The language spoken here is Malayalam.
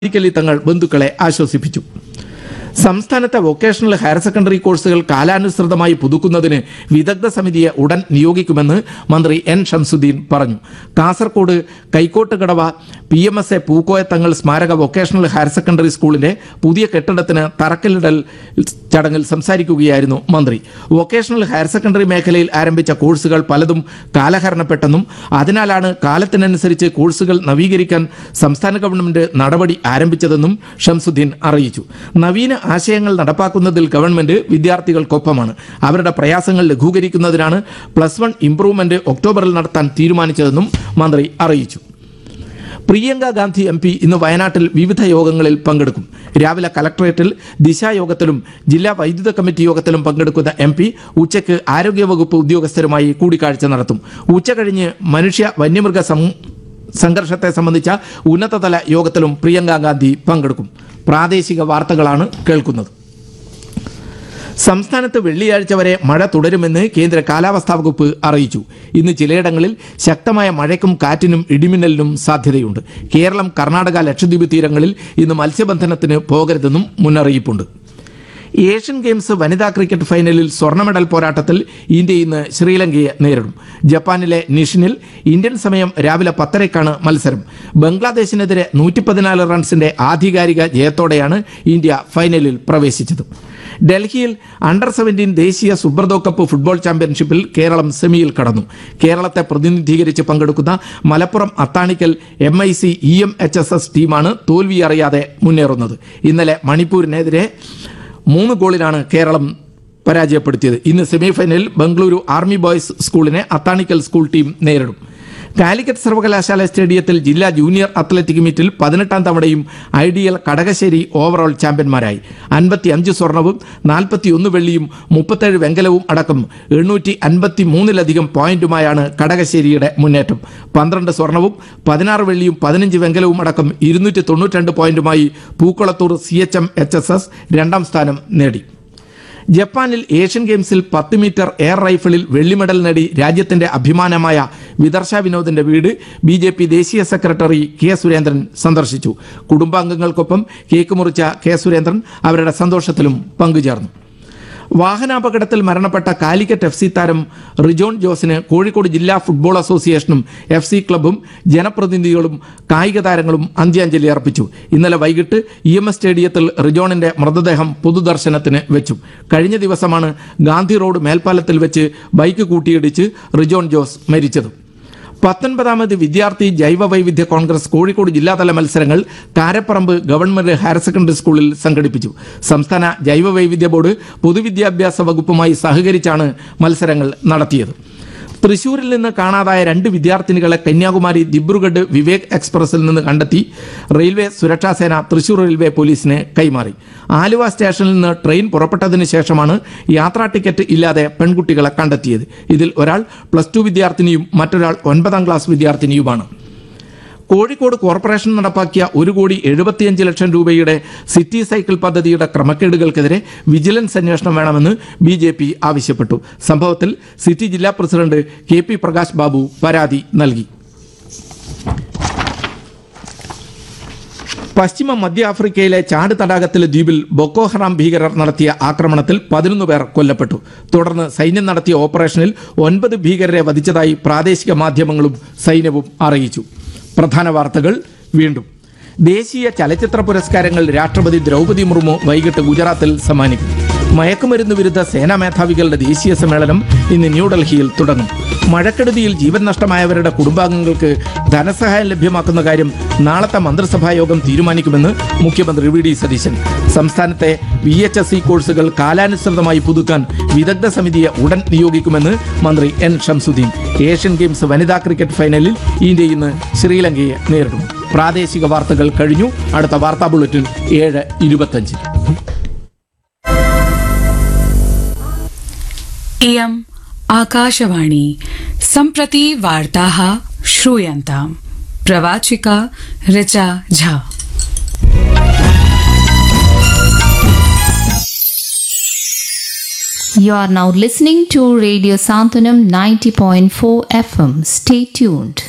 ഒരിക്കലി തങ്ങൾ ബന്ധുക്കളെ ആശ്വസിപ്പിച്ചു സംസ്ഥാനത്തെ വൊക്കേഷണൽ ഹയർ സെക്കൻഡറി കോഴ്സുകൾ കാലാനുസൃതമായി പുതുക്കുന്നതിന് വിദഗ്ധ സമിതിയെ ഉടൻ നിയോഗിക്കുമെന്ന് മന്ത്രി എൻ ഷംസുദ്ദീൻ പറഞ്ഞു Kasaragod Kaikottukadavu P M S A Pookoyathangal സ്മാരക വൊക്കേഷണൽ ഹയർ സെക്കൻഡറി സ്കൂളിന്റെ പുതിയ കെട്ടിടത്തിന് തറക്കല്ലിടൽ ചടങ്ങിൽ സംസാരിക്കുകയായിരുന്നു മന്ത്രി വൊക്കേഷണൽ ഹയർ സെക്കൻഡറി മേഖലയിൽ ആരംഭിച്ച കോഴ്സുകൾ പലതും കാലഹരണപ്പെട്ടെന്നും അതിനാലാണ് കാലത്തിനനുസരിച്ച് കോഴ്സുകൾ നവീകരിക്കാൻ സംസ്ഥാന ഗവൺമെന്റ് നടപടി ആരംഭിച്ചതെന്നും ഷംസുദ്ദീൻ അറിയിച്ചു നവീന ആശയങ്ങൾ നടപ്പാക്കുന്നതിൽ ഗവൺമെന്റ് വിദ്യാർത്ഥികൾക്കൊപ്പമാണ് അവരുടെ പ്രയാസങ്ങൾ ലഘൂകരിക്കുന്നതിനാണ് പ്ലസ് വൺ ഇംപ്രൂവ്മെന്റ് ഒക്ടോബറിൽ നടത്താൻ തീരുമാനിച്ചതെന്നും മന്ത്രി അറിയിച്ചു പ്രിയങ്ക ഗാന്ധി എം പി ഇന്ന് വയനാട്ടിൽ വിവിധ യോഗങ്ങളിൽ പങ്കെടുക്കും രാവിലെ കലക്ടറേറ്റിൽ ദിശായോഗത്തിലും ജില്ലാ വൈദ്യുത കമ്മിറ്റി യോഗത്തിലും പങ്കെടുക്കുന്ന എം പി ഉച്ചയ്ക്ക് ആരോഗ്യവകുപ്പ് ഉദ്യോഗസ്ഥരുമായി കൂടിക്കാഴ്ച നടത്തും ഉച്ചകഴിഞ്ഞ് മനുഷ്യ വന്യമൃഗ സം സംഘർഷത്തെ സംബന്ധിച്ച ഉന്നതതല യോഗത്തിലും പ്രിയങ്ക ഗാന്ധി പങ്കെടുക്കും പ്രാദേശിക വാർത്തകളാണ് കേൾക്കുന്നത് സംസ്ഥാനത്ത് വെള്ളിയാഴ്ച വരെ മഴ തുടരുമെന്ന് കേന്ദ്ര കാലാവസ്ഥാ വകുപ്പ് അറിയിച്ചു ഇന്ന് ചിലയിടങ്ങളിൽ ശക്തമായ മഴയ്ക്കും കാറ്റിനും ഇടിമിന്നലിനും സാധ്യതയുണ്ട് കേരളം കർണാടക ലക്ഷദ്വീപ് തീരങ്ങളിൽ ഇന്ന് മത്സ്യബന്ധനത്തിന് പോകരുതെന്നും മുന്നറിയിപ്പുണ്ട് ഏഷ്യൻ ഗെയിംസ് വനിതാ ക്രിക്കറ്റ് ഫൈനലിൽ സ്വർണ്ണ മെഡൽ പോരാട്ടത്തിൽ ഇന്ത്യ ഇന്ന് ശ്രീലങ്കയെ നേരിടും ജപ്പാനിലെ നിഷിനിൽ ഇന്ത്യൻ സമയം രാവിലെ പത്തരയ്ക്കാണ് മത്സരം ബംഗ്ലാദേശിനെതിരെ നൂറ്റി പതിനാല് റൺസിന്റെ ആധികാരിക ജയത്തോടെയാണ് ഇന്ത്യ ഫൈനലിൽ പ്രവേശിച്ചത് ഡൽഹിയിൽ അണ്ടർ സെവൻറ്റീൻ ദേശീയ സുബ്രതോ കപ്പ് ഫുട്ബോൾ ചാമ്പ്യൻഷിപ്പിൽ കേരളം സെമിയിൽ കടന്നു കേരളത്തെ പ്രതിനിധീകരിച്ച് പങ്കെടുക്കുന്ന Malappuram Athanikkal M I C E M H S S ടീമാണ് തോൽവി അറിയാതെ മുന്നേറുന്നത് ഇന്നലെ മണിപ്പൂരിനെതിരെ മൂന്ന് ഗോളിനാണ് കേരളം പരാജയപ്പെടുത്തിയത് ഇന്ന് സെമിഫൈനലിൽ ബംഗളൂരു ആർമി ബോയ്സ് സ്കൂളിനെ അത്താണിക്കൽ സ്കൂൾ ടീം നേരിടും കാലിക്കറ്റ് സർവകലാശാല സ്റ്റേഡിയത്തിൽ ജില്ലാ ജൂനിയർ അത്ലറ്റിക് മീറ്റിൽ പതിനെട്ടാം തവണയും ഐഡിയൽ കടകശ്ശേരി ഓവറോൾ ചാമ്പ്യന്മാരായി അൻപത്തി അഞ്ച് സ്വർണവും നാൽപ്പത്തിയൊന്ന് വെള്ളിയും മുപ്പത്തേഴ് വെങ്കലവും അടക്കം എണ്ണൂറ്റി അൻപത്തി മൂന്നിലധികം പോയിന്റുമായാണ് കടകശ്ശേരിയുടെ മുന്നേറ്റം പന്ത്രണ്ട് സ്വർണവും പതിനാറ് വെള്ളിയും പതിനഞ്ച് വെങ്കലവും അടക്കം ഇരുന്നൂറ്റി തൊണ്ണൂറ്റിരണ്ട് പോയിന്റുമായി Pookkulathur C H M H S S രണ്ടാം സ്ഥാനം നേടി ജപ്പാനിൽ ഏഷ്യൻ ഗെയിംസിൽ പത്ത് മീറ്റർ എയർ റൈഫിളിൽ വെള്ളി മെഡൽ നേടി രാജ്യത്തിന്റെ അഭിമാനമായ വിദർശ വിനോദിന്റെ വീട് ബി ജെ പി ദേശീയ സെക്രട്ടറി കെ സുരേന്ദ്രൻ സന്ദർശിച്ചു കുടുംബാംഗങ്ങൾക്കൊപ്പം കേക്ക് മുറിച്ച കെ സുരേന്ദ്രൻ അവരുടെ സന്തോഷത്തിലും പങ്കുചേർന്നു വാഹനാപകടത്തിൽ മരണപ്പെട്ട കാലിക്കറ്റ് എഫ് സി താരം റിജോൺ ജോസിന് കോഴിക്കോട് ജില്ലാ ഫുട്ബോൾ അസോസിയേഷനും എഫ് സി ക്ലബും ജനപ്രതിനിധികളും കായിക താരങ്ങളും അന്ത്യാഞ്ജലി അർപ്പിച്ചു ഇന്നലെ വൈകിട്ട് ഇ എം എസ് സ്റ്റേഡിയത്തിൽ റിജോണിന്റെ മൃതദേഹം പൊതുദർശനത്തിന് വെച്ചു കഴിഞ്ഞ ദിവസമാണ് ഗാന്ധി റോഡ് മേൽപ്പാലത്തിൽ വെച്ച് ബൈക്ക് കൂട്ടിയിടിച്ച് റിജോൺ ജോസ് മരിച്ചത് പത്തൊൻപതാമത് വിദ്യാർത്ഥി ജൈവ വൈവിധ്യ കോൺഗ്രസ് കോഴിക്കോട് ജില്ലാതല മത്സരങ്ങൾ കാരപ്പറമ്പ് ഗവൺമെന്റ് ഹയർ സെക്കൻഡറി സ്കൂളിൽ സംഘടിപ്പിച്ചു സംസ്ഥാന ജൈവ വൈവിധ്യ ബോർഡ് പൊതുവിദ്യാഭ്യാസ വകുപ്പുമായി സഹകരിച്ചാണ് മത്സരങ്ങൾ നടത്തിയത് തൃശൂരിൽ നിന്ന് കാണാതായ രണ്ട് വിദ്യാർത്ഥിനികളെ കന്യാകുമാരി ദിബ്രുഗഡ് വിവേക് എക്സ്പ്രസിൽ നിന്ന് കണ്ടെത്തി റെയിൽവേ സുരക്ഷാ സേന തൃശൂർ റെയിൽവേ പോലീസിന് കൈമാറി ആലുവ സ്റ്റേഷനിൽ നിന്ന് ട്രെയിൻ പുറപ്പെട്ടതിന് ശേഷമാണ് യാത്രാ ടിക്കറ്റ് ഇല്ലാതെ പെൺകുട്ടികളെ കണ്ടെത്തിയത് ഇതിൽ ഒരാൾ പ്ലസ് ടു വിദ്യാർത്ഥിനിയും മറ്റൊരാൾ ഒൻപതാം ക്ലാസ് വിദ്യാർത്ഥിനിയുമാണ് കോഴിക്കോട് കോർപ്പറേഷൻ നടപ്പാക്കിയ ഒരു കോടി എഴുപത്തിയഞ്ച് ലക്ഷം രൂപയുടെ സിറ്റി സൈക്കിൾ പദ്ധതിയുടെ ക്രമക്കേടുകൾക്കെതിരെ വിജിലൻസ് അന്വേഷണം വേണമെന്ന് ബി ജെ പി ആവശ്യപ്പെട്ടു സംഭവത്തിൽ സിറ്റി ജില്ലാ president K P Prakash Babu പരാതി നൽകി പശ്ചിമ മധ്യ ആഫ്രിക്കയിലെ ചാട് തടാകത്തിലെ ദ്വീപിൽ ബൊക്കോ ഹറാം ഭീകരർ നടത്തിയ ആക്രമണത്തിൽ പതിനൊന്ന് പേർ കൊല്ലപ്പെട്ടു തുടർന്ന് സൈന്യം നടത്തിയ ഓപ്പറേഷനിൽ ഒൻപത് ഭീകരരെ വധിച്ചതായി പ്രാദേശിക മാധ്യമങ്ങളും സൈന്യവും അറിയിച്ചു പ്രധാന വാർത്തകൾ വീണ്ടും ദേശീയ ചലച്ചിത്ര പുരസ്കാരങ്ങൾ രാഷ്ട്രപതി ദ്രൗപദി മുർമു വൈകിട്ട് ഗുജറാത്തിൽ സമ്മാനിക്കും മയക്കുമരുന്ന് വിരുദ്ധ സേനാ മേധാവികളുടെ ദേശീയ സമ്മേളനം ഇന്ന് ന്യൂഡൽഹിയിൽ തുടങ്ങും മഴക്കെടുതിയിൽ ജീവൻ നഷ്ടമായവരുടെ കുടുംബാംഗങ്ങൾക്ക് ധനസഹായം ലഭ്യമാക്കുന്ന കാര്യം നാളത്തെ മന്ത്രിസഭാ യോഗം തീരുമാനിക്കുമെന്ന് മുഖ്യമന്ത്രി വി ഡി സതീശൻ സംസ്ഥാനത്തെ വി എച്ച് എസ് സി കോഴ്സുകൾ കാലാനുസൃതമായി പുതുക്കാൻ വിദഗ്ധ സമിതിയെ ഉടൻ നിയോഗിക്കുമെന്ന് മന്ത്രി എൻ ഷംസുദ്ദീൻ ഏഷ്യൻ ഗെയിംസ് വനിതാ ക്രിക്കറ്റ് ഫൈനലിൽ ഇന്ത്യ ഇന്ന് ശ്രീലങ്കയെ നേരിടും പ്രാദേശിക വാർത്തകൾ കഴിഞ്ഞു അടുത്ത വാർത്താ ബുള്ളറ്റിൻ ഏഴ് ഇരുപത്തഞ്ച് इयम् आकाशवाणी सम्प्रति वार्ताः श्रूयन्ताम् प्रवाचिका Richa Jha You are now listening to Radio Santanam 90.4 FM. Stay tuned.